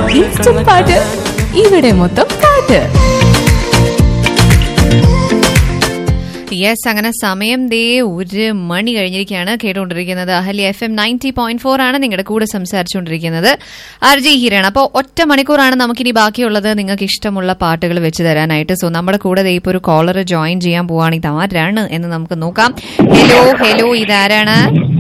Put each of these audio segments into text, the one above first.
instant പാട്ട് ഇവിടെ മൊത്തം പാട്ട് യെസ് അങ്ങനെ സമയം ദേ ഒരു മണി കഴിഞ്ഞിരിക്കുകയാണ് കേട്ടുകൊണ്ടിരിക്കുന്നത് Ahalya F M ninety point four ആണ് നിങ്ങളുടെ കൂടെ സംസാരിച്ചുകൊണ്ടിരിക്കുന്നത് ആർ ജി ഹീരാണ് അപ്പോൾ ഒറ്റ മണിക്കൂറാണ് നമുക്കിനി ബാക്കിയുള്ളത് നിങ്ങൾക്ക് ഇഷ്ടമുള്ള പാട്ടുകൾ വെച്ച് തരാനായിട്ട് സോ നമ്മുടെ കൂടെ ദേ ഇപ്പോൾ ഒരു കോളർ ജോയിൻ ചെയ്യാൻ പോവാണ് ഇത് ആരാണ് എന്ന് നമുക്ക് നോക്കാം ഹലോ ഹലോ ഇതാരാണ്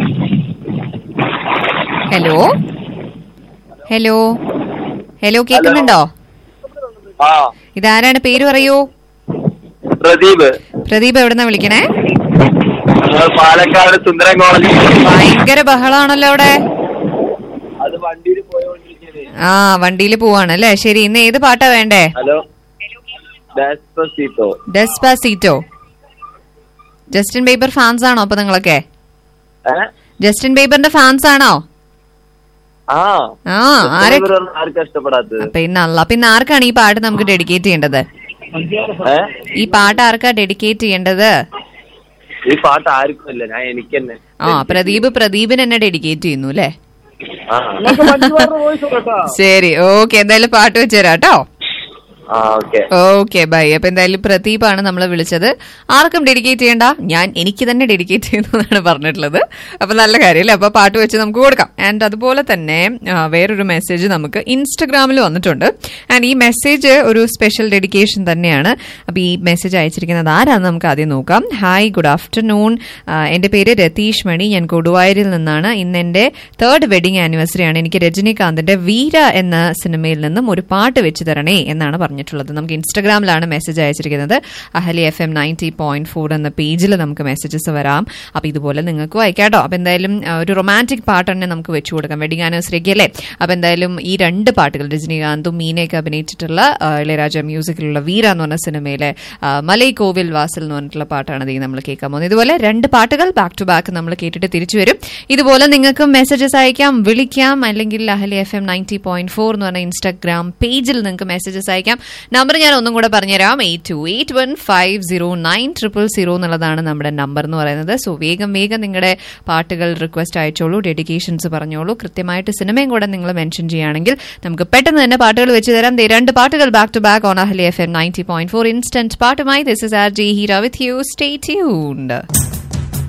ഹലോ ഹലോ ഹലോ കേൾക്കുന്നുണ്ടോ ആ ഇതാരാണ് പേര് പറയൂ പ്രദീപ് പ്രദീപ് എവിടെന്നാ വിളിക്കണേ ഞങ്ങൾ പാലക്കാട് സുന്ദരം കോളേജ് ഭയങ്കര ബഹളാണല്ലോ അവിടെ അത് വണ്ടിയിൽ പോയോണ്ടിരിക്കുന്നത് ആ വണ്ടിയിൽ പോവാണ് അല്ലേ ശരി ഇന്ന് ഏത് പാട്ടാ വേണ്ടേ hello Despacito Despacito Justin Bieber fans ആണോ അപ്പൊ നിങ്ങളൊക്കെ ഏ ജസ്റ്റിൻ ബീബറിന്റെ ഫാൻസ് ആണോ ആ ആ ആരെ ഇവരൊന്നും ആർക്കും ഇഷ്ടപ്പെടാത്തത് പിന്നെ അല്ല പിന്നെ ആർക്കാണ് ഈ പാട്ട് നമുക്ക് ഡെഡിക്കേറ്റ് ചെയ്യേണ്ടത് ഏ ഈ പാട്ട് ആർക്കാ ഡെഡിക്കേറ്റ് ചെയ്യേണ്ടത് ഈ പാട്ട് ആർക്കും ഇല്ല ഞാൻ എനിക്ക് തന്നെ ആ പ്രദീപ് പ്രദീപിന് എന്നെ ഡെഡിക്കേറ്റ് ചെയ്യുന്നു അല്ലേ ആ ശരി ഓക്കെ എന്തായാലും പാട്ട് വെച്ചുതരാം കേട്ടോ ആ ഓക്കെ ഓക്കെ ബൈ അപ്പൊ എന്തായാലും പ്രദീപാണ് നമ്മൾ വിളിച്ചത് ആർക്കും ഡെഡിക്കേറ്റ് ചെയ്യണ്ട ഞാൻ എനിക്ക് തന്നെ ഡെഡിക്കേറ്റ് ചെയ്യുന്നു എന്നാണ് പറഞ്ഞിട്ടുള്ളത് അപ്പൊ നല്ല കാര്യമല്ലേ അപ്പൊ പാട്ട് വെച്ച് നമുക്ക് കൊടുക്കാം ആൻഡ് അതുപോലെ തന്നെ ആ, വേറൊരു മെസ്സേജ് നമുക്ക് ഇൻസ്റ്റഗ്രാമിൽ വന്നിട്ടുണ്ട് ആൻഡ് ഈ മെസ്സേജ് ഒരു സ്പെഷ്യൽ ഡെഡിക്കേഷൻ തന്നെയാണ് അപ്പൊ ഈ മെസ്സേജ് അയച്ചിരിക്കുന്നത് ആരാന്ന് നമുക്ക് ആദ്യം നോക്കാം ഹായ് ഗുഡ് ആഫ്റ്റർനൂൺ എന്റെ പേര് രതീഷ് മണി ഞാൻ കൊടുവായൂരിൽ നിന്നാണ് ഇന്ന് എന്റെ തേർഡ് വെഡിങ് ആനിവേഴ്സറി ആണ് എനിക്ക് രജനീകാന്തിന്റെ വീര എന്ന സിനിമയിൽ നിന്നും ഒരു പാട്ട് വെച്ച് തരണേ എന്നാണ് പറഞ്ഞിട്ടുള്ളത് നമുക്ക് ഇൻസ്റ്റഗ്രാമിലാണ് മെസ്സേജ് അയച്ചിരിക്കുന്നത് Ahalya F M ninety point four എന്ന പേജിൽ നമുക്ക് മെസ്സേജസ് വരാം അപ്പൊ ഇതുപോലെ നിങ്ങൾക്കും അയക്കാട്ടോ അപ്പൊ എന്തായാലും ആ, ഒരു റൊമാൻറ്റിക് പാട്ട് തന്നെ നമുക്ക് വെച്ചു കൊടുക്കാം വെഡിങ് ആനിവേഴ്സറിക്ക് അല്ലേ അപ്പൊ എന്തായാലും ഈ രണ്ട് പാട്ടുകൾ രജനീകാന്തും മീനയൊക്കെ അഭിനയിച്ചിട്ടുള്ള ആ, ഇളയരാജ മ്യൂസിക്കിലുള്ള വീര എന്ന് പറഞ്ഞ സിനിമയിലെ ആ, മലൈ കോവിൽ വാസൽ എന്ന് പറഞ്ഞിട്ടുള്ള പാട്ടാണ് ഇത് നമ്മൾ കേൾക്കാൻ പോകുന്നത് ഇതുപോലെ രണ്ട് പാട്ടുകൾ ബാക്ക് ടു ബാക്ക് നമ്മൾ കേട്ടിട്ട് തിരിച്ചു വരും ഇതുപോലെ നിങ്ങൾക്ക് മെസ്സേജസ് അയക്കാം വിളിക്കാം അല്ലെങ്കിൽ Ahalya F M ninety point four എന്ന് പറഞ്ഞ ഇൻസ്റ്റാഗ്രാം പേജിൽ നിങ്ങൾക്ക് മെസ്സേജസ് അയക്കാം നമ്പർ ഞാൻ ഒന്നും കൂടെ പറഞ്ഞുതരാം eight two eight one five zero nine triple zero എന്നുള്ളതാണ് നമ്മുടെ നമ്പർ എന്ന് പറയുന്നത് സോ വേഗം വേഗം നിങ്ങളുടെ പാട്ടുകൾ റിക്വസ്റ്റ് അയച്ചോളൂ ഡെഡിക്കേഷൻസ് പറഞ്ഞോളൂ കൃത്യമായിട്ട് സിനിമയും കൂടെ നിങ്ങൾ മെൻഷൻ ചെയ്യുകയാണെങ്കിൽ നമുക്ക് പെട്ടെന്ന് തന്നെ പാട്ടുകൾ വെച്ച് തരാം ദേ രണ്ട് പാട്ടുകൾ back to back on Ahalya F M ninety point four instant പാട്ടുമായി this is R J Heera with you stay tuned